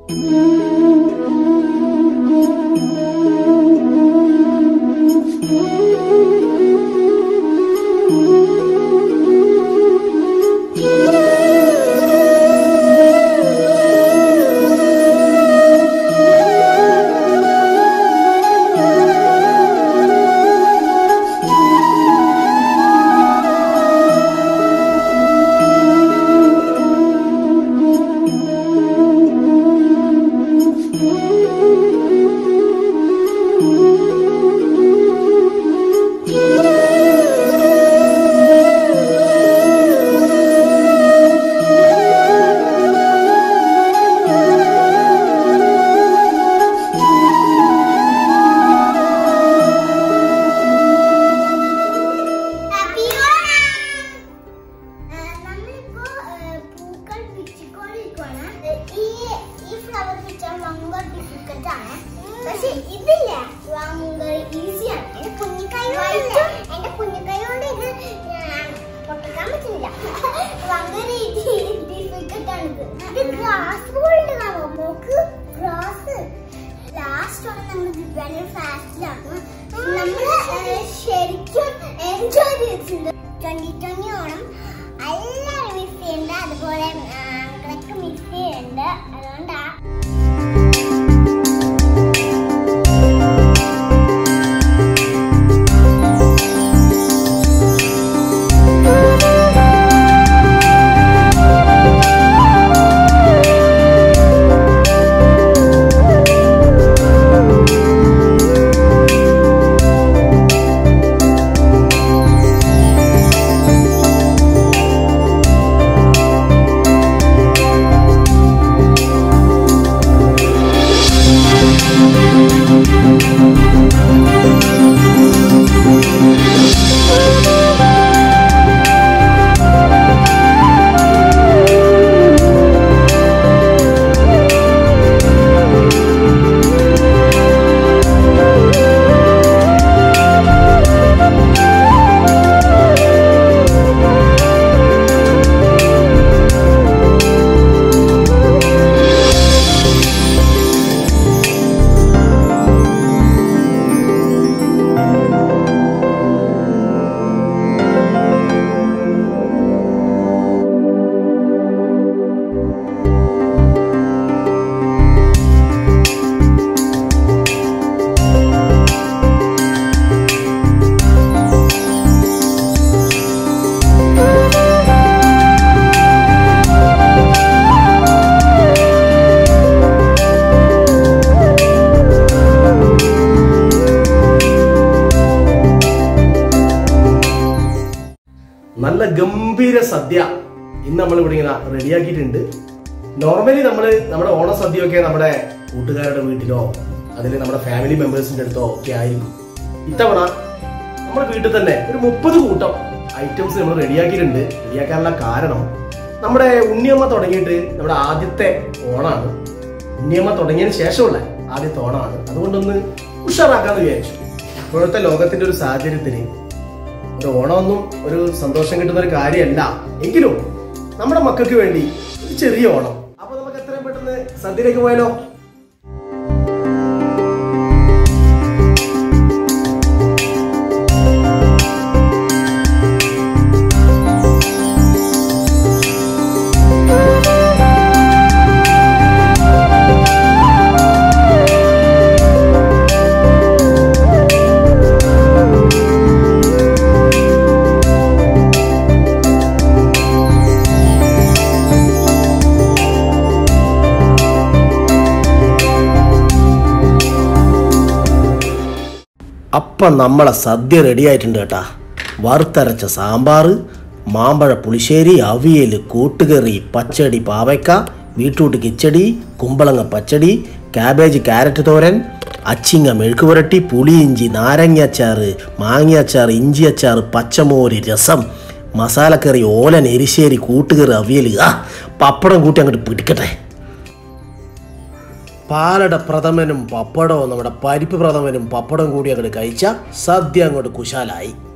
happy Onam നമ്മളിപ്പോ പൂക്കൾ പിച്ചിക്കൊണ്ടിരിക്കുവാണ് ഈ ഈ ഫ്ലവർ പിച്ചാൻ ഭയങ്കര ഡിഫിക്കൽട്ട് ആണ് പക്ഷെ ഇതില്ല ഭയങ്കര ഈസിയാണ് എന്റെ കുഞ്ഞിക്കൈ എന്റെ കുഞ്ഞിക്കൈ കൊണ്ട് ഇത് ഞാൻ പൊട്ടിക്കാൻ പറ്റില്ല ഭയങ്കര ഡിഫിക്കൽട്ട് ആണ് ഇത് ഇത് ഗ്ലാസ് പോലെ കാണോ നോക്ക് ഗ്ലാസ് ലാസ്റ്റ് ആണ് നമ്മൾ ഭയങ്കര ഫാസ്റ്റിലാണ് നമ്മള് ഏഹ്, ശരിക്കും എൻജോയ് ചെയ്തിട്ടുണ്ട് ട്വന്റി ട്വന്റി ഓണം എല്ലാവരും മിസ് ചെയ്യുന്നുണ്ട് അതുപോലെ അങ്കിളൊക്കെ മിസ് ചെയ്യുന്നുണ്ട് അതുകൊണ്ടാ നല്ല ഗംഭീര സദ്യ ഇന്ന് നമ്മൾ ഇവിടെ ഇങ്ങനെ റെഡിയാക്കിയിട്ടുണ്ട് നോർമലി നമ്മൾ നമ്മുടെ ഓണ സദ്യയൊക്കെ നമ്മുടെ കൂട്ടുകാരുടെ വീട്ടിലോ അതിൽ നമ്മുടെ ഫാമിലി മെമ്പേഴ്സിന്റെ അടുത്തോ ഒക്കെ ആയിരിക്കും ഇത്തവണ നമ്മുടെ വീട്ടിൽ തന്നെ ഒരു മുപ്പത് കൂട്ടം ഐറ്റംസ് നമ്മൾ റെഡിയാക്കിയിട്ടുണ്ട് റെഡിയാക്കാനുള്ള കാരണം നമ്മുടെ ഉണ്ണിയമ്മ തുടങ്ങിയിട്ട് നമ്മുടെ ആദ്യത്തെ ഓണാണ് ഉണ്ണിയമ്മ തുടങ്ങിയതിന് ശേഷമുള്ള ആദ്യത്തെ ഓണമാണ് അതുകൊണ്ടൊന്ന് ഉഷാറാക്കാന്ന് വിചാരിച്ചു ഇപ്പോഴത്തെ ലോകത്തിന്റെ ഒരു സാഹചര്യത്തിന് ഒരു ഓണമൊന്നും ഒരു സന്തോഷം കിട്ടുന്ന ഒരു കാര്യമല്ല എങ്കിലും നമ്മുടെ മക്കൾക്ക് വേണ്ടി ഒരു ചെറിയ ഓണം അപ്പൊ നമുക്ക് എത്രയും പെട്ടെന്ന് സദ്യയിലേക്ക് പോയാലോ അപ്പം നമ്മളെ സദ്യ റെഡി ആയിട്ടുണ്ട് കേട്ടാ വറുത്തരച്ച സാമ്പാർ മാമ്പഴ പുളിശ്ശേരി അവിയൽ കൂട്ടുകറി പച്ചടി പാവയ്ക്ക ബീട്രൂട്ട് കിച്ചടി കുമ്പളങ്ങ പച്ചടി കാബേജ് ക്യാരറ്റ് തോരൻ അച്ചിങ്ങ മെഴുക്ക് പുരട്ടി പുളിയിഞ്ചി നാരങ്ങ അച്ചാറ് മാങ്ങ അച്ചാറ് ഇഞ്ചി അച്ചാറ് പച്ചമോര് രസം മസാലക്കറി ഓലൻ എരിശ്ശേരി കൂട്ടുകറി അവിയൽ ആ പപ്പടം കൂട്ടി അങ്ങോട്ട് പിടിക്കട്ടെ പാലട പ്രഥമനും പപ്പടവും നമ്മുടെ പരിപ്പ് പ്രഥമനും പപ്പടവും കൂടി അങ്ങോട്ട് കഴിച്ച സദ്യ അങ്ങോട്ട് കുശാലായി